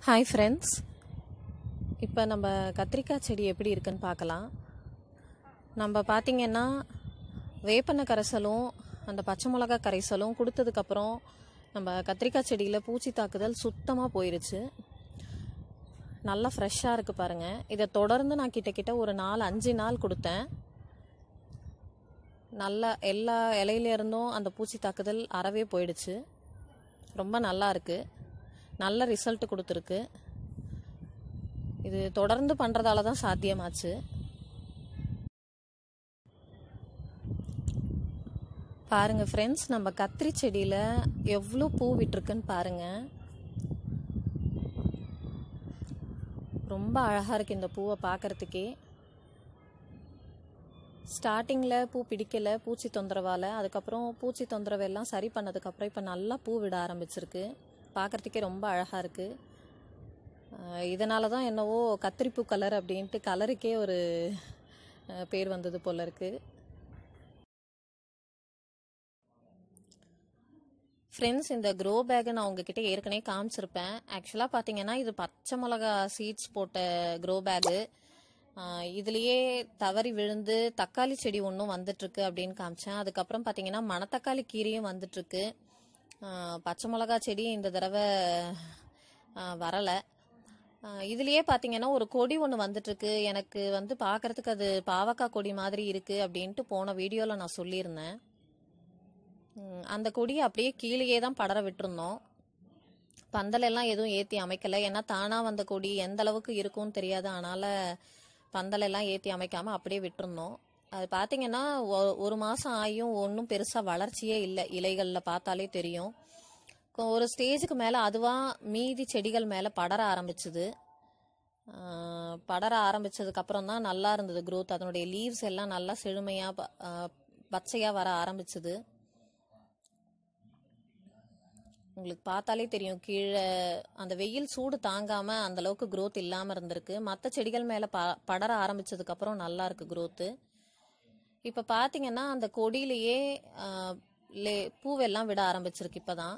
hi friends இப்போ நம்ம கத்திரிக்காய் செடி எப்படி இருக்குன்னு பார்க்கலாம் நம்ம பார்த்தீங்கன்னா வேப்பெண்ணெய் கரைசலும் அந்த பச்சை மிளகா கரைசலும் கொடுத்ததுக்கப்புறம் நம்ம கத்திரிக்காய் செடியில் பூச்சி தாக்குதல் சுத்தமாக போயிருச்சு நல்லா ஃப்ரெஷ்ஷாக இருக்குது பாருங்கள் இதை தொடர்ந்து நான் கிட்ட கிட்ட ஒரு நாலு அஞ்சு நாள் கொடுத்தேன் நல்லா எல்லா இலையில இருந்தும் அந்த பூச்சி தாக்குதல் அறவே போயிடுச்சு ரொம்ப நல்லா இருக்கு நல்ல ரிசல்ட் கொடுத்துருக்கு இது தொடர்ந்து பண்ணுறதால தான் சாத்தியமாச்சு பாருங்க ஃப்ரெண்ட்ஸ் நம்ம கத்திரி செடியில் எவ்வளோ பூ விட்டுருக்குன்னு பாருங்க ரொம்ப அழகாக இருக்குது இந்த பூவை பார்க்கறதுக்கே ஸ்டார்டிங்கில் பூ பிடிக்கல பூச்சி தொந்தரவால் அதுக்கப்புறம் பூச்சி தொந்தரவு எல்லாம் சரி பண்ணதுக்கப்புறம் இப்போ நல்லா பூ விட ஆரம்பிச்சிருக்கு பார்க்குறதுக்கே ரொம்ப அழகாக இருக்குது இதனால தான் என்னவோ கத்திரிப்பூ கலர் அப்படின்ட்டு கலருக்கே ஒரு அஹ், பேர் வந்தது போல இருக்குது ஃப்ரெண்ட்ஸ் இந்த க்ரோ பேக்கை நான் உங்ககிட்ட ஏற்கனவே காமிச்சிருப்பேன் ஆக்சுவலாக பார்த்தீங்கன்னா இது பச்சை மிளகா சீட்ஸ் போட்ட க்ரோ பேகு இதுலேயே தவறி விழுந்து தக்காளி செடி ஒன்றும் வந்துட்டுருக்கு அப்படின்னு காமிச்சேன் அதுக்கப்புறம் பார்த்தீங்கன்னா மணத்தக்காளி கீரையும் வந்துட்டுருக்கு பச்சை மிளகா செடி இந்த தடவை வரலை இதுலயே பார்த்தீங்கன்னா ஒரு கொடி ஒன்று வந்துட்டுருக்கு எனக்கு வந்து பார்க்கறதுக்கு அது பாவக்காய் கொடி மாதிரி இருக்குது அப்படின்ட்டு போன வீடியோவில் நான் சொல்லியிருந்தேன் ம், அந்த கொடியை அப்படியே கீழேயே தான் படர விட்டுருந்தோம் பந்தல் எல்லாம் எதுவும் ஏற்றி அமைக்கல ஏன்னா தானாக வந்த கொடி எந்த அளவுக்கு இருக்கும்னு தெரியாது அதனால் பந்தல் எல்லாம் ஏற்றி அமைக்காமல் அப்படியே விட்டுருந்தோம் அது பார்த்தீங்கன்னா ஒ- ஒரு மாதம் ஆகியும் ஒன்றும் பெருசாக வளர்ச்சியே இல்லை இலைகளில் பார்த்தாலே தெரியும் கொ- ஒரு ஸ்டேஜுக்கு மேலே அதுவாக மீதி செடிகள் மேலே படர ஆரம்பிச்சுது ஆஹ் படர ஆரம்பிச்சதுக்கப்புறம் தான் நல்லா இருந்தது growth அதனுடைய லீவ்ஸ் எல்லாம் நல்லா செழுமையாக பச்சையாக வர ஆரம்பிச்சுது உங்களுக்கு பார்த்தாலே தெரியும் கீழே அந்த வெயில் சூடு தாங்காம அந்த அளவுக்கு growth இல்லாம இருந்திருக்கு மற்ற செடிகள் மேல ப படர ஆரம்பிச்சதுக்கு அப்புறம் நல்லா இருக்கு growth இப்ப பாத்தீங்கன்னா அந்த கொடியிலேயே ஆஹ், லே- பூவெல்லாம் விட ஆரம்பிச்சிருக்கு இப்பதான்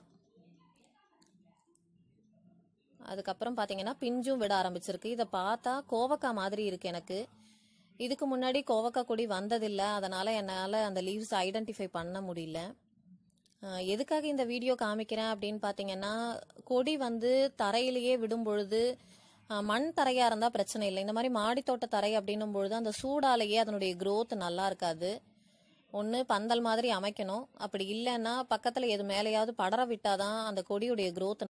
அதுக்கப்புறம் பாத்தீங்கன்னா பிஞ்சும் விட ஆரம்பிச்சிருக்கு இதை பார்த்தா கோவக்காய் மாதிரி இருக்கு எனக்கு இதுக்கு முன்னாடி கோவக்காய் கொடி வந்ததில்லை அதனால என்னால் அந்த லீவ்ஸ் ஐடென்டிஃபை பண்ண முடியல ஆஹ் எதுக்காக இந்த வீடியோ காமிக்கிறேன் அப்படின்னு பார்த்தீங்கன்னா கொடி வந்து தரையிலேயே விடும் பொழுது ஆஹ் மண் தரையாக இருந்தால் பிரச்சனை இல்லை இந்த மாதிரி மாடித்தோட்ட தரை அப்படின்னும் பொழுது அந்த சூடாலேயே அதனுடைய growth நல்லா இருக்காது ஒன்று பந்தல் மாதிரி அமைக்கணும் அப்படி இல்லைன்னா பக்கத்தில் எது மேலேயாவது படர விட்டாதான் அந்த கொடியுடைய growth